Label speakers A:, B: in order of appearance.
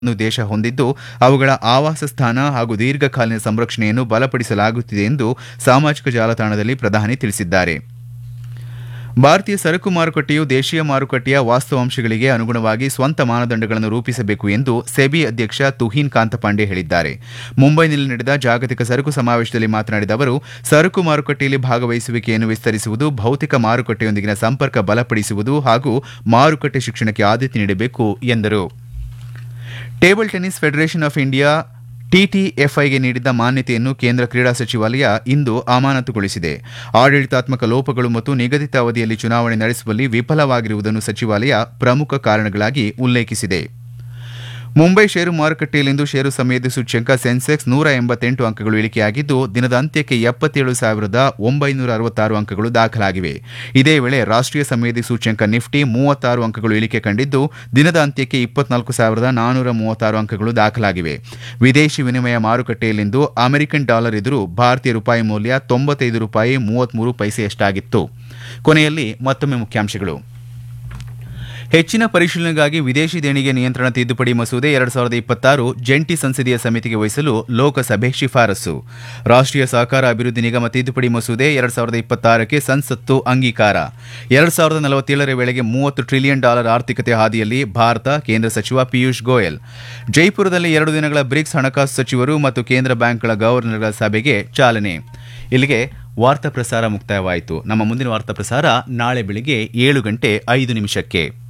A: ನ್ನು ದೇಶ ಹೊಂದಿದ್ದು ಅವುಗಳ ಆವಾಸ ಸ್ಥಾನ ಹಾಗೂ ದೀರ್ಘಕಾಲೀನ ಸಂರಕ್ಷಣೆಯನ್ನು ಬಲಪಡಿಸಲಾಗುತ್ತಿದೆ ಎಂದು ಸಾಮಾಜಿಕ ಜಾಲತಾಣದಲ್ಲಿ ಪ್ರಧಾನಿ ತಿಳಿಸಿದ್ದಾರೆ ಭಾರತೀಯ ಸರಕು ಮಾರುಕಟ್ಟೆಯು ದೇಶೀಯ ಮಾರುಕಟ್ಟೆಯ ವಾಸ್ತವಾಂಶಗಳಿಗೆ ಅನುಗುಣವಾಗಿ ಸ್ವಂತ ಮಾನದಂಡಗಳನ್ನು ರೂಪಿಸಬೇಕು ಎಂದು ಸೆಬಿ ಅಧ್ಯಕ್ಷ ತುಹೀನ್ ಕಾಂತಪಾಂಡೆ ಹೇಳಿದ್ದಾರೆ ಮುಂಬೈನಲ್ಲಿ ನಡೆದ ಜಾಗತಿಕ ಸರಕು ಸಮಾವೇಶದಲ್ಲಿ ಮಾತನಾಡಿದ ಅವರು ಸರಕು ಮಾರುಕಟ್ಟೆಯಲ್ಲಿ ಭಾಗವಹಿಸುವಿಕೆಯನ್ನು ವಿಸ್ತರಿಸುವುದು ಭೌತಿಕ ಮಾರುಕಟ್ಟೆಯೊಂದಿಗಿನ ಸಂಪರ್ಕ ಬಲಪಡಿಸುವುದು ಹಾಗೂ ಮಾರುಕಟ್ಟೆ ಶಿಕ್ಷಣಕ್ಕೆ ಆದ್ಯತೆ ನೀಡಬೇಕು ಎಂದರು table tennis federation of India ಟಿಟಿಎಫ್ಐಗೆ ನೀಡಿದ್ದ ಮಾನ್ಯತೆಯನ್ನು ಕೇಂದ್ರ ಕ್ರೀಡಾ ಸಚಿವಾಲಯ ಇಂದು ಅಮಾನತುಗೊಳಿಸಿದೆ ಆಡಳಿತಾತ್ಮಕ ಲೋಪಗಳು ಮತ್ತು ನಿಗದಿತ ಅವಧಿಯಲ್ಲಿ ಚುನಾವಣೆ ನಡೆಸುವಲ್ಲಿ ವಿಫಲವಾಗಿರುವುದನ್ನು ಸಚಿವಾಲಯ ಪ್ರಮುಖ ಕಾರಣಗಳಾಗಿ ಉಲ್ಲೇಖಿಸಿದೆ ಮುಂಬೈ ಷೇರು ಮಾರುಕಟ್ಟೆಯಲ್ಲಿಂದು ಷೇರು ಸಮಯದ ಸೂಚ್ಯಂಕ ಸೆನ್ಸೆಕ್ಸ್ ನೂರ ಎಂಬತ್ತೆಂಟು ಅಂಕಗಳು ಇಳಿಕೆಯಾಗಿದ್ದು ದಿನದ ಅಂತ್ಯಕ್ಕೆ ಎಪ್ಪತ್ತೇಳು ಸಾವಿರದ ಒಂಬೈನೂರ ಅರವತ್ತಾರು ಅಂಕಗಳು ದಾಖಲಾಗಿವೆ ಇದೇ ವೇಳೆ ರಾಷ್ಟ್ರೀಯ ಸಮಯದ ಸೂಚ್ಯಂಕ ನಿಫ್ಟಿ ಮೂವತ್ತಾರು ಅಂಕಗಳು ಇಳಿಕೆ ಕಂಡಿದ್ದು ದಿನದ ಅಂತ್ಯಕ್ಕೆ ಇಪ್ಪತ್ನಾಲ್ಕು ಸಾವಿರದ ನಾನೂರ ಮೂವತ್ತಾರು ಅಂಕಗಳು ದಾಖಲಾಗಿವೆ ವಿದೇಶಿ ವಿನಿಮಯ ಮಾರುಕಟ್ಟೆಯಲ್ಲಿಂದು ಅಮೆರಿಕನ್ ಡಾಲರ್ ಎದುರು ಭಾರತೀಯ ರೂಪಾಯಿ ಮೌಲ್ಯ ತೊಂಬತ್ತೈದು ರೂಪಾಯಿ ಮೂವತ್ಮೂರು ಪೈಸೆಯಷ್ಟಾಗಿತ್ತು ಕೊನೆಯಲ್ಲಿ ಮತ್ತೊಮ್ಮೆ ಮುಖ್ಯಾಂಶಗಳು ಹೆಚ್ಚಿನ ಪರಿಶೀಲನೆಗಾಗಿ ವಿದೇಶಿ ದೇಣಿಗೆ ನಿಯಂತ್ರಣ ತಿದ್ದುಪಡಿ ಮಸೂದೆ ಎರಡು ಸಾವಿರದ ಇಪ್ಪತ್ತಾರು ಜಂಟಿ ಸಂಸದೀಯ ಸಮಿತಿಗೆ ವಹಿಸಲು ಲೋಕಸಭೆ ಶಿಫಾರಸು ರಾಷ್ಟ್ರೀಯ ಸಹಕಾರ ಅಭಿವೃದ್ಧಿ ನಿಗಮ ತಿದ್ದುಪಡಿ ಮಸೂದೆ ಎರಡು ಸಾವಿರದ ಇಪ್ಪತ್ತಾರಕ್ಕೆ ಸಂಸತ್ತು ಅಂಗೀಕಾರ ಎರಡು ಸಾವಿರದ ನಲವತ್ತೇಳರ ವೇಳೆಗೆ ಮೂವತ್ತು ಟ್ರಿಲಿಯನ್ ಡಾಲರ್ ಆರ್ಥಿಕತೆ ಹಾದಿಯಲ್ಲಿ ಭಾರತ ಕೇಂದ್ರ ಸಚಿವ ಪಿಯೂಷ್ ಗೋಯಲ್ ಜೈಪುರದಲ್ಲಿ ಎರಡು ದಿನಗಳ ಬ್ರಿಕ್ಸ್ ಹಣಕಾಸು ಸಚಿವರು ಮತ್ತು ಕೇಂದ್ರ ಬ್ಯಾಂಕ್ಗಳ ಗವರ್ನರ್ಗಳ ಸಭೆಗೆ ಚಾಲನೆ ಇಲ್ಲಿಗೆ ವಾರ್ತಾ ಪ್ರಸಾರ ಮುಕ್ತಾಯವಾಯಿತು ನಮ್ಮ ಮುಂದಿನ ವಾರ್ತಾ ಪ್ರಸಾರ ನಾಳೆ ಬೆಳಿಗ್ಗೆ ಏಳು ಗಂಟೆ ಐದು ನಿಮಿಷಕ್ಕೆ